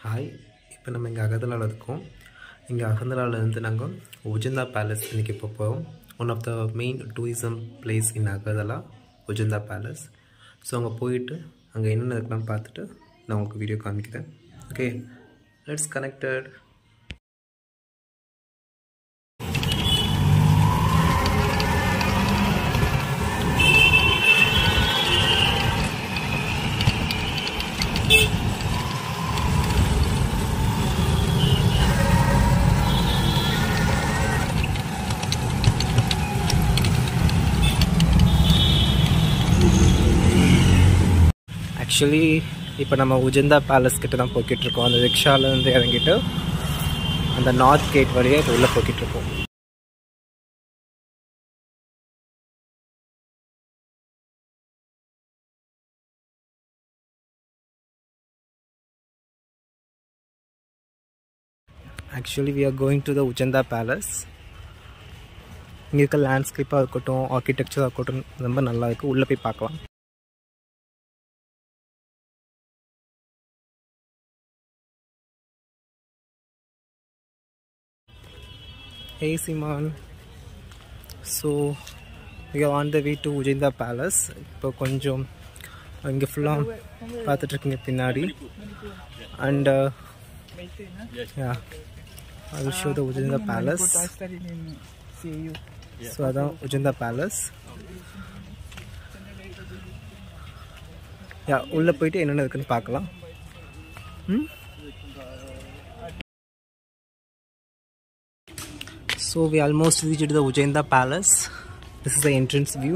Hi இப்போ நம்ம இங்கே அகதலாவில் இருக்கோம் இங்கே அகதலாவில் இருந்து நாங்கள் உஜந்தா பேலஸ் இன்றைக்கி இப்போ போகிறோம் one of the main tourism place in Agartala Ujjayanta palace so அங்கே போயிட்டு அங்கே என்னென்ன இருக்கலாம் பார்த்துட்டு நான் உங்களுக்கு வீடியோ காமிக்கிறேன் ஓகே லெட்ஸ் கனெக்டட் ஆக்சுவலி இப்போ நம்ம உஜந்தா பேலஸ் கிட்ட தான் போய்கிட்டு இருக்கோம் அந்த ரிக்ஷாலேருந்து இறங்கிட்டு அந்த நார்த் கேட் வழியாக இப்போ உள்ளே போய்கிட்டு இருக்கோம் actually we are going to the Ujjayanta palace இங்கே இருக்க லேண்ட்ஸ்கேப்பாக இருக்கட்டும் ஆர்கிடெக்சராக இருக்கட்டும் ரொம்ப நல்லா இருக்குது உள்ளே போய் பார்க்கலாம் Hey Simon. So we are on the way to Ujinda Palace. இப்போ கொஞ்சம் இங்கே ஃபுல்லாக பார்த்துட்ருக்கீங்க பின்னாடி and yeah I will show the Ujjayanta palace so அதான் உஜிந்தா பேலஸ் யா உள்ளே போயிட்டு என்னென்ன இருக்குன்னு பார்க்கலாம் ம் So we almost reached the Ujjainda Palace. This is the entrance view.